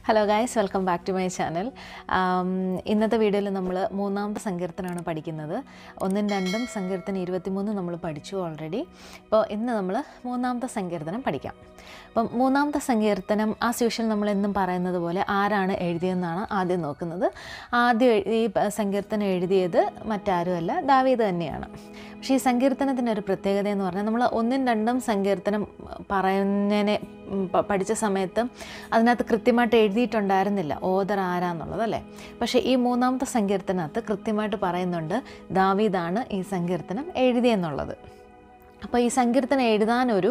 hello guys welcome back to my channel ഇന്നത്തെ വീഡിയോയിൽ നമ്മൾ മൂന്നാമത്തെ സങ്കീർത്തനമാണ് പഠിക്കുന്നത് ഒന്നും രണ്ടും സങ്കീർത്തനം ഇരുപത്തിമൂന്ന് നമ്മൾ പഠിച്ചു ഓൾറെഡി ഇപ്പോൾ ഇന്ന് നമ്മൾ മൂന്നാമത്തെ സങ്കീർത്തനം പഠിക്കാം അപ്പം മൂന്നാമത്തെ സങ്കീർത്തനം ആ യൂഷ്വൽ നമ്മൾ എന്നും പറയുന്നത് പോലെ ആരാണ് എഴുതിയെന്നാണ് ആദ്യം നോക്കുന്നത് ആദ്യം എഴു- ഈ പ- സങ്കീർത്തനം എഴുതിയത് മറ്റാരുമല്ല ദാവീദ് തന്നെയാണ് പക്ഷേ ഈ സങ്കീർത്തനത്തിൻ്റെ ഒരു പ്രത്യേകത എന്ന് പറഞ്ഞാൽ നമ്മൾ ഒന്നും രണ്ടും സങ്കീർത്തനം പറയുന്നതിനെ ഉം, പ- പഠിച്ച സമയത്ത് അതിനകത്ത് കൃത്യമായിട്ട് എഴുതിയിട്ടുണ്ടായിരുന്നില്ല ഓദർ ആരാന്നുള്ളത് അല്ലേ പക്ഷേ ഈ മൂന്നാമത്തെ സങ്കീർത്തനകത്ത് കൃത്യമായിട്ട് പറയുന്നുണ്ട് ദാവീദാണ് ഈ സങ്കീർത്തനം എഴുതിയെന്നുള്ളത് അപ്പോൾ ഈ സങ്കീർത്തനം എഴുതാനൊരു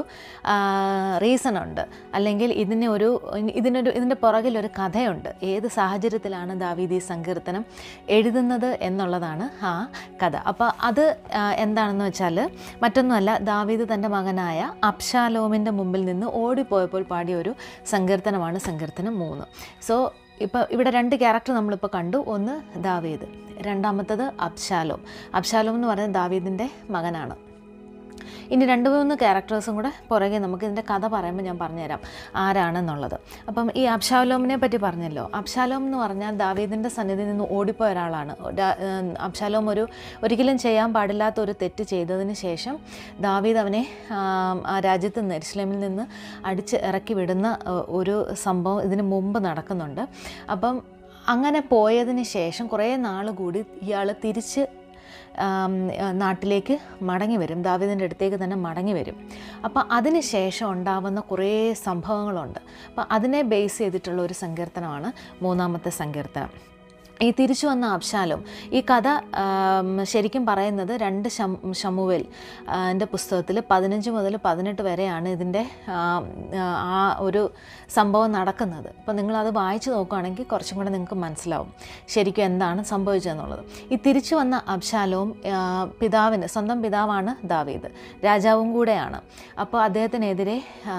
റീസൺ ഉണ്ട് അല്ലെങ്കിൽ ഇതിന് ഒരു ഇതിനൊരു ഇതിൻ്റെ പുറകിലൊരു കഥയുണ്ട് ഏത് സാഹചര്യത്തിലാണ് ദാവീദ് ഈ സങ്കീർത്തനം എഴുതുന്നത് എന്നുള്ളതാണ് ആ കഥ അപ്പോൾ അത് ആ, എന്താണെന്ന് വെച്ചാൽ മറ്റൊന്നുമല്ല ദാവീദ് തൻ്റെ മകനായ അബ്ഷാലോമിൻ്റെ മുമ്പിൽ നിന്ന് ഓടിപ്പോയപ്പോൾ പാടിയ ഒരു സങ്കീർത്തനമാണ് സങ്കീർത്തനം മൂന്ന് സോ ഇപ്പോൾ ഇവിടെ രണ്ട് ക്യാരക്ടർ നമ്മളിപ്പോൾ കണ്ടു ഒന്ന് ദാവീദ് രണ്ടാമത്തത് അബ്ഷാലോം അബ്ഷാലോം എന്ന് പറയുന്നത് ദാവീദിൻ്റെ മകനാണ് ഇനി രണ്ട് മൂന്ന് ക്യാരക്ടേഴ്സും കൂടെ പുറകെ നമുക്ക് ഇതിൻ്റെ കഥ പറയുമ്പോൾ ഞാൻ പറഞ്ഞുതരാം ആരാണെന്നുള്ളത് അപ്പം ഈ അബ്ഷാലോമിനെ പറ്റി പറഞ്ഞല്ലോ അബ്ഷാലോം എന്ന് പറഞ്ഞാൽ ദാവീദിൻ്റെ സന്നിധിയിൽ നിന്ന് ഓടിപ്പോയ ഒരാളാണ് ഡാ- ഏഹ് അബ്ഷാലോം ഒരു ഒരിക്കലും ചെയ്യാൻ പാടില്ലാത്ത ഒരു തെറ്റ് ചെയ്തതിന് ശേഷം ദാവീദ് അവനെ ആം, ആ രാജ്യത്ത് നിന്ന് എരുസലേമിൽ നിന്ന് അടിച്ച് ഇറക്കി വിടുന്ന ഏഹ്, ഒരു സംഭവം ഇതിന് മുമ്പ് നടക്കുന്നുണ്ട് അപ്പം അങ്ങനെ പോയതിന് ശേഷം കുറേ നാൾ കൂടി ഇയാൾ തിരിച്ച് ആം, ആ, നാട്ടിലേക്ക് മടങ്ങി വരും ദാവീദിൻ്റെ അടുത്തേക്ക് തന്നെ മടങ്ങി വരും അപ്പോൾ അതിന് ശേഷം ഉണ്ടാവുന്ന കുറേ സംഭവങ്ങളുണ്ട് അപ്പോൾ അതിനെ ബേസ് ചെയ്തിട്ടുള്ള ഒരു സങ്കീർത്തനമാണ് മൂന്നാമത്തെ സങ്കീർത്തനം ഈ തിരിച്ചു വന്ന അബ്ശാലും ഈ കഥ ആം, ശരിക്കും പറയുന്നത് രണ്ട് ഷം ഷമുവേൽ എൻ്റെ പുസ്തകത്തിൽ പതിനഞ്ച് മുതൽ പതിനെട്ട് വരെയാണ് ഇതിൻ്റെ ആം, ആ ഒരു സംഭവം നടക്കുന്നത് അപ്പോൾ നിങ്ങളത് വായിച്ചു നോക്കുകയാണെങ്കിൽ കുറച്ചും കൂടെ നിങ്ങൾക്ക് മനസ്സിലാവും ശരിക്കും എന്താണ് സംഭവിച്ചതെന്നുള്ളത് ഈ തിരിച്ചു വന്ന അബ്ശാലവും ആ, പിതാവിന് സ്വന്തം പിതാവാണ് ദാവീദ് രാജാവും കൂടെയാണ് അപ്പോൾ അദ്ദേഹത്തിനെതിരെ ആ,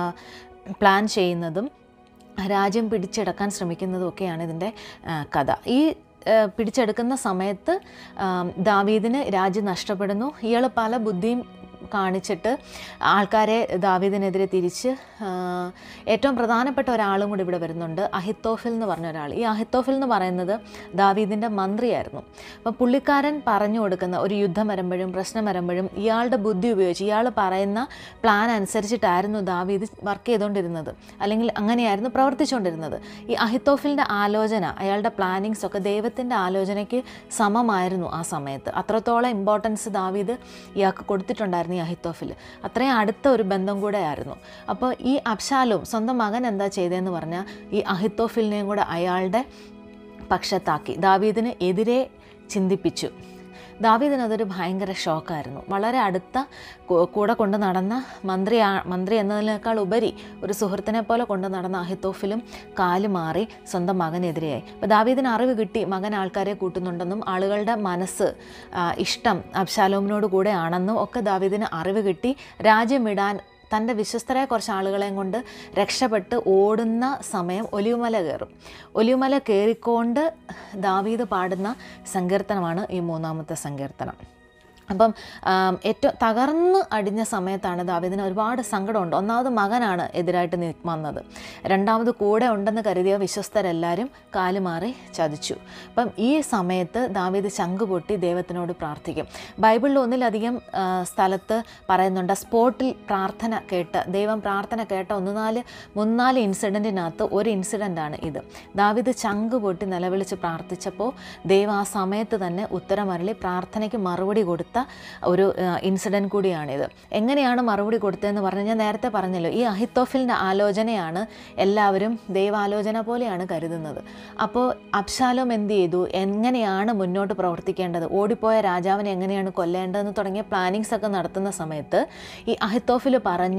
പ്ലാൻ ചെയ്യുന്നതും രാജ്യം പിടിച്ചെടുക്കാൻ ശ്രമിക്കുന്നതും ഒക്കെയാണ് ഇതിൻ്റെ ആ, കഥ ഈ ആ, പിടിച്ചെടുക്കുന്ന സമയത്ത് ആ, ദാവീദിന് രാജ്യം നഷ്ടപ്പെടുന്നു ഇയാൾ പല ബുദ്ധിയും കാണിച്ചിട്ട് ആൾക്കാരെ ദാവീദിനെതിരെ തിരിച്ച് ആ, ഏറ്റവും പ്രധാനപ്പെട്ട ഒരാളും കൂടി ഇവിടെ വരുന്നുണ്ട് അഹിത്തോഫിൽ എന്ന് പറഞ്ഞ ഒരാൾ ഈ അഹിത്തോഫിൽ എന്ന് പറയുന്നത് ദാവീദിൻ്റെ മന്ത്രിയായിരുന്നു അപ്പോൾ പുള്ളിക്കാരൻ പറഞ്ഞു കൊടുക്കുന്ന ഒരു യുദ്ധം വരുമ്പോഴും പ്രശ്നം വരുമ്പോഴും ഇയാളുടെ ബുദ്ധി ഉപയോഗിച്ച് ഇയാൾ പറയുന്ന പ്ലാൻ അനുസരിച്ചിട്ടായിരുന്നു ദാവീദ് വർക്ക് ചെയ്തുകൊണ്ടിരുന്നത് അല്ലെങ്കിൽ അങ്ങനെയായിരുന്നു പ്രവർത്തിച്ചുകൊണ്ടിരുന്നത് ഈ അഹിത്തോഫിലിൻ്റെ ആലോചന അയാളുടെ പ്ലാനിങ്സ് ഒക്കെ ദൈവത്തിൻ്റെ ആലോചനയ്ക്ക് സമമായിരുന്നു ആ സമയത്ത് അത്രത്തോളം ഇമ്പോർട്ടൻസ് ദാവീദ് ഇയാൾക്ക് കൊടുത്തിട്ടുണ്ടായിരുന്നു ഈ അഹിത്തോഫിൽ അത്രയും അടുത്ത ഒരു ബന്ധം കൂടെ ആയിരുന്നു അപ്പോൾ ഈ അബ്ശാലും സ്വന്തം മകൻ എന്താ ചെയ്തതെന്ന് പറഞ്ഞാൽ ഈ അഹിത്തോഫിലിനെയും കൂടെ അയാളുടെ പക്ഷത്താക്കി ദാവീദിന് എതിരെ ചിന്തിപ്പിച്ചു ദാവീദിന് അതൊരു ഭയങ്കര ഷോക്കായിരുന്നു വളരെ അടുത്ത കൂ- കൂടെ കൊണ്ട് നടന്ന മന്ത്രി മന്ത്രി എന്നതിനേക്കാൾ ഉപരി ഒരു സുഹൃത്തിനെ പോലെ കൊണ്ട് നടന്ന അഹിത്തോഫിലും കാല് മാറി സ്വന്തം മകനെതിരെയായി അപ്പോൾ ദാവീദിന് അറിവ് കിട്ടി മകൻ ആൾക്കാരെ കൂട്ടുന്നുണ്ടെന്നും ആളുകളുടെ മനസ്സ് ആ, ഇഷ്ടം അബ്ശാലോമിനോട് കൂടെ ആണെന്നും ഒക്കെ ദാവീദിന് അറിവ് കിട്ടി രാജ്യം വിടാൻ തൻ്റെ വിശ്വസ്തരായ കുറച്ച് ആളുകളെയും കൊണ്ട് രക്ഷപ്പെട്ട് ഓടുന്ന സമയം ഒലിവുമല കയറും ഒലിവുമല കയറിക്കൊണ്ട് ദാവീദ് പാടുന്ന സങ്കീർത്തനമാണ് ഈ മൂന്നാമത്തെ സങ്കീർത്തനം അപ്പം ആം, ഏറ്റവും തകർന്ന് അടിഞ്ഞ സമയത്താണ് ദാവീദിന് ഒരുപാട് സങ്കടമുണ്ട് ഒന്നാമത് മകനാണ് എതിരായിട്ട് നി- വന്നത് രണ്ടാമത് കൂടെ ഉണ്ടെന്ന് കരുതിയ വിശ്വസ്തരെല്ലാവരും കാലുമാറി ചതിച്ചു അപ്പം ഈ സമയത്ത് ദാവീദ് ചങ്ക് പൊട്ടി ദൈവത്തിനോട് പ്രാർത്ഥിക്കും ബൈബിളിൽ ഒന്നിലധികം ആ, സ്ഥലത്ത് പറയുന്നുണ്ട് സ്പോട്ടിൽ പ്രാർത്ഥന കേട്ട് ദൈവം പ്രാർത്ഥന കേട്ട ഒന്ന് നാല് മൂന്നാല് ഇൻസിഡൻറ്റിനകത്ത് ഒരു ഇൻസിഡൻ്റാണ് ഇത് ദാവീദ് ചങ്ക് പൊട്ടി നിലവിളിച്ച് പ്രാർത്ഥിച്ചപ്പോൾ ദൈവം ആ സമയത്ത് തന്നെ ഉത്തരമരളി പ്രാർത്ഥനയ്ക്ക് മറുപടി കൊടുത്ത ഒരു ഇൻസിഡൻറ്റ് കൂടിയാണിത് എങ്ങനെയാണ് മറുപടി കൊടുത്തതെന്ന് പറഞ്ഞാൽ ഞാൻ നേരത്തെ പറഞ്ഞല്ലോ ഈ അഹിത്തോഫിലിൻ്റെ ആലോചനയാണ് എല്ലാവരും ദൈവാലോചന പോലെയാണ് കരുതുന്നത് അപ്പോൾ അബ്ശാലോം എന്ത് ചെയ്തു എങ്ങനെയാണ് മുന്നോട്ട് പ്രവർത്തിക്കേണ്ടത് ഓടിപ്പോയ രാജാവിനെ എങ്ങനെയാണ് കൊല്ലേണ്ടതെന്ന് തുടങ്ങിയ പ്ലാനിങ്സ് ഒക്കെ നടത്തുന്ന സമയത്ത് ഈ അഹിത്തോഫിൽ പറഞ്ഞ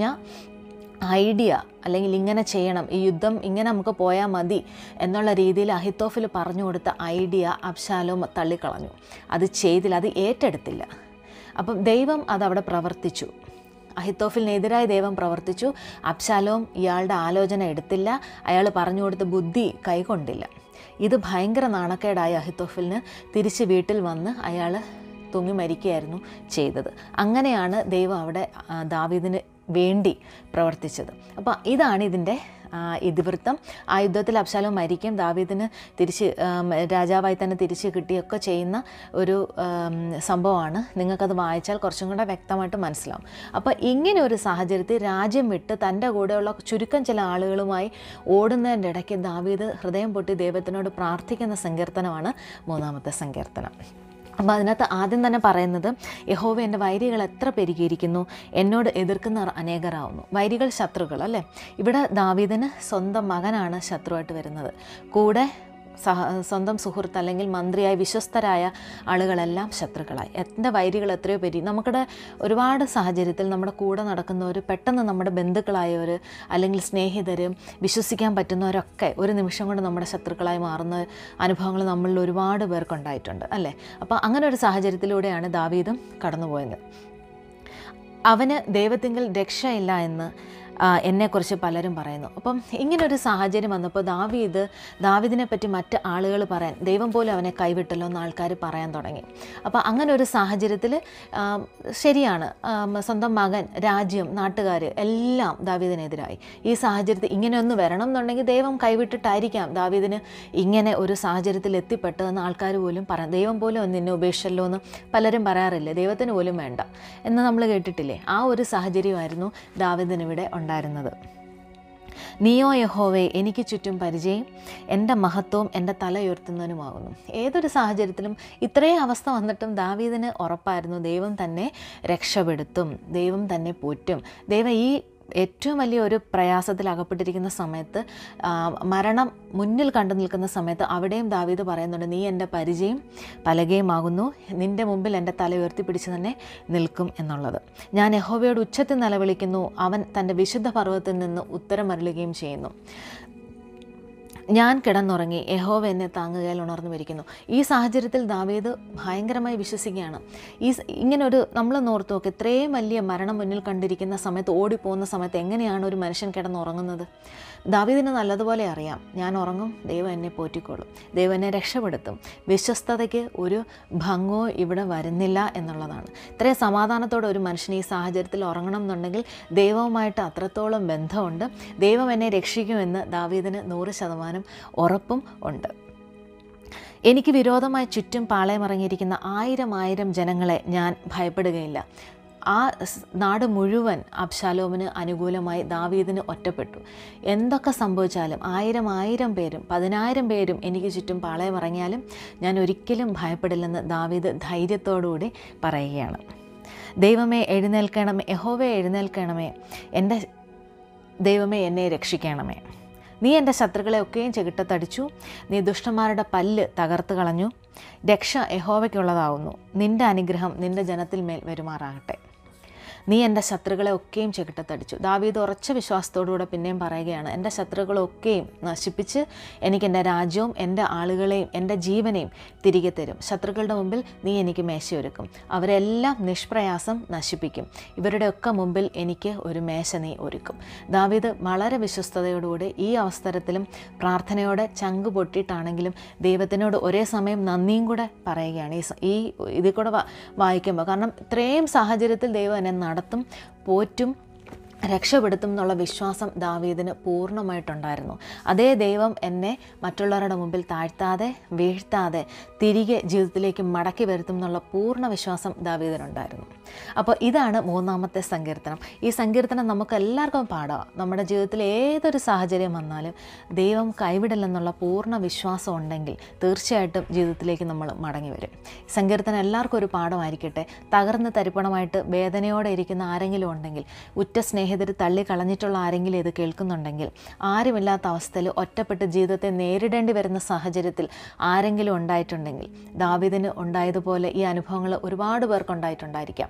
ഐഡിയ അല്ലെങ്കിൽ ഇങ്ങനെ ചെയ്യണം ഈ യുദ്ധം ഇങ്ങനെ നമുക്ക് പോയാൽ മതി എന്നുള്ള രീതിയിൽ അഹിത്തോഫിൽ പറഞ്ഞു കൊടുത്ത ഐഡിയ അബ്ശാലോം തള്ളിക്കളഞ്ഞു അത് ചെയ്തില്ല അത് ഏറ്റെടുത്തില്ല അപ്പം ദൈവം അതവിടെ പ്രവർത്തിച്ചു അഹിത്തോഫിലിനെതിരായി ദൈവം പ്രവർത്തിച്ചു അബ്ശാലോം ഇയാളുടെ ആലോചന എടുത്തില്ല അയാൾ പറഞ്ഞു കൊടുത്ത ബുദ്ധി കൈകൊണ്ടില്ല ഇത് ഭയങ്കര നാണക്കേടായ അഹിത്തോഫിലിന് തിരിച്ച് വീട്ടിൽ വന്ന് അയാൾ തൂങ്ങി മരിക്കുകയായിരുന്നു ചെയ്തത് അങ്ങനെയാണ് ദൈവം അവിടെ ആ, ദാവീദിന് വേണ്ടി പ്രവർത്തിച്ചത് അപ്പോൾ ഇതാണ് ഇതിൻ്റെ ആ, ഇതിവൃത്തം ആ യുദ്ധത്തിൽ അബ്ശാലോം മരിക്കും ദാവീദിന് തിരിച്ച് ആം, രാജാവായി തന്നെ തിരിച്ച് കിട്ടിയൊക്കെ ചെയ്യുന്ന ഒരു ആം, സംഭവമാണ് നിങ്ങൾക്കത് വായിച്ചാൽ കുറച്ചും കൂടെ വ്യക്തമായിട്ട് മനസ്സിലാവും അപ്പോൾ ഇങ്ങനെ ഒരു സാഹചര്യത്തിൽ രാജ്യം വിട്ട് തൻ്റെ കൂടെയുള്ള ചുരുക്കം ചില ആളുകളുമായി ഓടുന്നതിൻ്റെ ഇടയ്ക്ക് ദാവീദ് ഹൃദയം പൊട്ടി ദൈവത്തിനോട് പ്രാർത്ഥിക്കുന്ന സങ്കീർത്തനമാണ് മൂന്നാമത്തെ സങ്കീർത്തനം അപ്പോൾ അതിനകത്ത് ആദ്യം തന്നെ പറയുന്നത് യഹോവ എൻ്റെ വൈരികൾ എത്ര പെരുകിയിരിക്കുന്നു എന്നോട് എതിർക്കുന്നവർ അനേകരാവുന്നു വൈരികൾ ശത്രുക്കൾ അല്ലേ ഇവിടെ ദാവീദിന് സ്വന്തം മകനാണ് ശത്രുവായിട്ട് വരുന്നത് കൂടെ സഹ സ്വന്തം സുഹൃത്ത് അല്ലെങ്കിൽ മന്ത്രിയായി വിശ്വസ്തരായ ആളുകളെല്ലാം ശത്രുക്കളായി എൻ്റെ വൈരികൾ എത്രയോ പേര് നമുക്കിടെ ഒരുപാട് സാഹചര്യത്തിൽ നമ്മുടെ കൂടെ നടക്കുന്നവർ പെട്ടെന്ന് നമ്മുടെ ബന്ധുക്കളായവർ അല്ലെങ്കിൽ സ്നേഹിതർ വിശ്വസിക്കാൻ പറ്റുന്നവരൊക്കെ ഒരു നിമിഷം കൊണ്ട് നമ്മുടെ ശത്രുക്കളായി മാറുന്ന അനുഭവങ്ങൾ നമ്മളിൽ ഒരുപാട് പേർക്കുണ്ടായിട്ടുണ്ട് അല്ലേ അപ്പോൾ അങ്ങനെ ഒരു സാഹചര്യത്തിലൂടെയാണ് ദാവീദും കടന്നുപോയത് അവന് ദൈവത്തിങ്കിൽ രക്ഷയില്ല എന്ന് ആ, എന്നെക്കുറിച്ച് പലരും പറയുന്നു അപ്പം ഇങ്ങനൊരു സാഹചര്യം വന്നപ്പോൾ ദാവീദ് ദാവീദിനെ പറ്റി മറ്റ് ആളുകൾ പറയാൻ ദൈവം പോലും അവനെ കൈവിട്ടല്ലോ എന്ന് ആൾക്കാർ പറയാൻ തുടങ്ങി അപ്പോൾ അങ്ങനെ ഒരു സാഹചര്യത്തിൽ ശരിയാണ് ആം, സ്വന്തം മകൻ രാജ്യം നാട്ടുകാർ എല്ലാം ദാവീദിനെതിരായി ഈ സാഹചര്യത്തിൽ ഇങ്ങനെ ഒന്ന് വരണം എന്നുണ്ടെങ്കിൽ ദൈവം കൈവിട്ടിട്ടായിരിക്കാം ദാവീദിന് ഇങ്ങനെ ഒരു സാഹചര്യത്തിൽ എത്തിപ്പെട്ടതെന്ന് ആൾക്കാർ പോലും പറയാം ദൈവം പോലും ഒന്ന് നിന്നെ ഉപേക്ഷിച്ചല്ലോ എന്ന് പലരും പറയാറില്ലേ ദൈവത്തിന് പോലും വേണ്ട എന്ന് നമ്മൾ കേട്ടിട്ടില്ലേ ആ ഒരു സാഹചര്യമായിരുന്നു ദാവീദിനിവിടെ ഉണ്ടായിരുന്നത് നീയോ യഹോവേ എനിക്ക് ചുറ്റും പരിചയം എൻ്റെ മഹത്വവും എൻ്റെ തല ഉയർത്തുന്നതിനുമാകുന്നു ഏതൊരു സാഹചര്യത്തിലും ഇത്രയും അവസ്ഥ വന്നിട്ടും ദാവീദിന് ഉറപ്പായിരുന്നു ദൈവം തന്നെ രക്ഷപ്പെടുത്തും ദൈവം തന്നെ പോറ്റും ദൈവം ഈ ഏറ്റവും വലിയ ഒരു പ്രയാസത്തിൽ അകപ്പെട്ടിരിക്കുന്ന സമയത്ത് ആ, മരണം മുന്നിൽ കണ്ടു നിൽക്കുന്ന സമയത്ത് അവിടെയും ദാവീദ് പറയുന്നുണ്ട് നീ എൻ്റെ പരിചയം പലകയുമാകുന്നു നിൻ്റെ മുമ്പിൽ എൻ്റെ തല ഉയർത്തിപ്പിടിച്ച് തന്നെ നിൽക്കും എന്നുള്ളത് ഞാൻ യഹോവയോട് ഉച്ചത്തിൽ നിലവിളിക്കുന്നു അവൻ തൻ്റെ വിശുദ്ധ പർവ്വതത്തിൽ നിന്ന് ഉത്തരം അരുളുകയും ചെയ്യുന്നു ഞാൻ കിടന്നുറങ്ങി യഹോവ എന്നെ താങ്ങുകയിൽ ഉണർന്നു വരിക്കുന്നു ഈ സാഹചര്യത്തിൽ ദാവീദ് ഭയങ്കരമായി വിശ്വസിക്കുകയാണ് ഈ സ- ഇങ്ങനൊരു നമ്മൾ നോർത്ത് നോക്ക് ഇത്രയും വലിയ മരണം മുന്നിൽ കണ്ടിരിക്കുന്ന സമയത്ത് ഓടിപ്പോകുന്ന സമയത്ത് എങ്ങനെയാണ് ഒരു മനുഷ്യൻ കിടന്നുറങ്ങുന്നത് ദാവീദിന് നല്ലതുപോലെ അറിയാം ഞാൻ ഉറങ്ങും ദൈവം എന്നെ പോറ്റിക്കോളും ദൈവം എന്നെ രക്ഷപ്പെടുത്തും വിശ്വസ്തതയ്ക്ക് ഒരു ഭംഗവും ഇവിടെ വരുന്നില്ല എന്നുള്ളതാണ് ഇത്രയും സമാധാനത്തോടെ ഒരു മനുഷ്യൻ ഈ സാഹചര്യത്തിൽ ഉറങ്ങണം എന്നുണ്ടെങ്കിൽ ദൈവവുമായിട്ട് അത്രത്തോളം ബന്ധമുണ്ട് ദൈവം എന്നെ രക്ഷിക്കുമെന്ന് ദാവീദിന് നൂറ് ശതമാനം ഉറപ്പും ഉണ്ട് എനിക്ക് വിരോധമായി ചുറ്റും പാളയമിറങ്ങിയിരിക്കുന്ന ആയിരം ആയിരം ജനങ്ങളെ ഞാൻ ഭയപ്പെടുകയില്ല ആ സ് നാട് മുഴുവൻ അബ്ശാലോമിന് അനുകൂലമായി ദാവീദിന് ഒറ്റപ്പെട്ടു എന്തൊക്കെ സംഭവിച്ചാലും ആയിരം ആയിരം പേരും പതിനായിരം പേരും എനിക്ക് ചുറ്റും പാളയമിറങ്ങിയാലും ഞാൻ ഒരിക്കലും ഭയപ്പെടില്ലെന്ന് ദാവീദ് ധൈര്യത്തോടുകൂടി പറയുകയാണ് ദൈവമേ എഴുന്നേൽക്കണമേ യഹോവേ എഴുന്നേൽക്കണമേ എൻ്റെ ദൈവമേ എന്നെ രക്ഷിക്കണമേ നീ എൻ്റെ ശത്രുക്കളെ ഒക്കെയും ചെകിട്ടത്തടിച്ചു നീ ദുഷ്ടന്മാരുടെ പല്ല് തകർത്ത് കളഞ്ഞു രക്ഷ യഹോവയ്ക്കുള്ളതാവുന്നു നിൻ്റെ അനുഗ്രഹം നിൻ്റെ ജനത്തിൽ മേൽ വരുമാറാകട്ടെ നീ എൻ്റെ ശത്രുക്കളെ ഒക്കെയും ചെകിട്ടത്തടിച്ചു ദാവീദ് ഉറച്ച വിശ്വാസത്തോടുകൂടെ പിന്നെയും പറയുകയാണ് എൻ്റെ ശത്രുക്കളൊക്കെയും നശിപ്പിച്ച് എനിക്ക് എൻ്റെ രാജ്യവും എൻ്റെ ആളുകളെയും എൻ്റെ ജീവനെയും തിരികെ തരും ശത്രുക്കളുടെ മുമ്പിൽ നീ എനിക്ക് മേശയൊരുക്കും അവരെല്ലാം നിഷ്പ്രയാസം നശിപ്പിക്കും ഇവരുടെയൊക്കെ മുമ്പിൽ എനിക്ക് ഒരു മേശ നീ ഒരുക്കും ദാവീദ് വളരെ വിശ്വസ്തയോടുകൂടി ഈ അവസരത്തിലും പ്രാർത്ഥനയോടെ ചങ്ക് പൊട്ടിയിട്ടാണെങ്കിലും ദൈവത്തിനോട് ഒരേ സമയം നന്ദിയും കൂടെ പറയുകയാണ് ഈ സ- ഈ ഇതിൽ കൂടെ വാ- വായിക്കുമ്പോൾ കാരണം ഇത്രയും സാഹചര്യത്തിൽ ദൈവം എന്നെ നടത്തും പോറ്റും രക്ഷപ്പെടുത്തും എന്നുള്ള വിശ്വാസം ദാവീദിന് പൂർണ്ണമായിട്ടുണ്ടായിരുന്നു അതേ ദൈവം എന്നെ മറ്റുള്ളവരുടെ മുമ്പിൽ താഴ്ത്താതെ വീഴ്ത്താതെ തിരികെ ജീവിതത്തിലേക്ക് മടക്കി വരുത്തും എന്നുള്ള പൂർണ്ണ വിശ്വാസം ദാവീദിനുണ്ടായിരുന്നു അപ്പോൾ ഇതാണ് മൂന്നാമത്തെ സങ്കീർത്തനം ഈ സങ്കീർത്തനം നമുക്ക് എല്ലാവർക്കും പാടാം നമ്മുടെ ജീവിതത്തിൽ ഏതൊരു സാഹചര്യം വന്നാലും ദൈവം കൈവിടില്ലെന്നുള്ള പൂർണ്ണ വിശ്വാസം ഉണ്ടെങ്കിൽ തീർച്ചയായിട്ടും ജീവിതത്തിലേക്ക് നമ്മൾ മടങ്ങി വരും സങ്കീർത്തനം എല്ലാവർക്കും ഒരു പാഠമായിരിക്കട്ടെ തകർന്ന് തരിപ്പണമായിട്ട് വേദനയോടെ ഇരിക്കുന്ന ആരെങ്കിലും ഉണ്ടെങ്കിൽ ഉറ്റ സ്നേഹിതർ തള്ളിക്കളഞ്ഞിട്ടുള്ള ആരെങ്കിലും ഇത് കേൾക്കുന്നുണ്ടെങ്കിൽ ആരുമില്ലാത്ത അവസ്ഥയിൽ ഒറ്റപ്പെട്ട് ജീവിതത്തെ നേരിടേണ്ടി വരുന്ന സാഹചര്യത്തിൽ ആരെങ്കിലും ഉണ്ടായിട്ടുണ്ടെങ്കിൽ ദാവിദിന് ഉണ്ടായതുപോലെ ഈ അനുഭവങ്ങൾ ഒരുപാട് പേർക്ക് ഉണ്ടായിട്ടുണ്ടായിരിക്കാം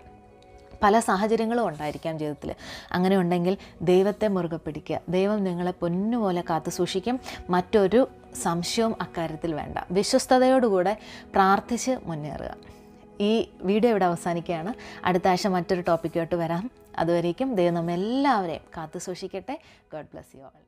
പല സാഹചര്യങ്ങളും ഉണ്ടായിരിക്കാം ജീവിതത്തിൽ അങ്ങനെ ഉണ്ടെങ്കിൽ ദൈവത്തെ മുറുകെ പിടിക്കുക ദൈവം നിങ്ങളെ പൊന്നുപോലെ കാത്തു സൂക്ഷിക്കും മറ്റൊരു സംശയവും അക്കാര്യത്തിൽ വേണ്ട വിശ്വസ്തയോടുകൂടെ പ്രാർത്ഥിച്ച് മുന്നേറുക ഈ വീഡിയോ ഇവിടെ അവസാനിക്കുകയാണ് അടുത്ത ആഴ്ച മറ്റൊരു ടോപ്പിക്കുമായിട്ട് വരാം അതുവരേക്കും ദൈവം നമ്മെല്ലാവരെയും കാത്തു സൂക്ഷിക്കട്ടെ ഗോഡ് ബ്ലസ് യു ആൾ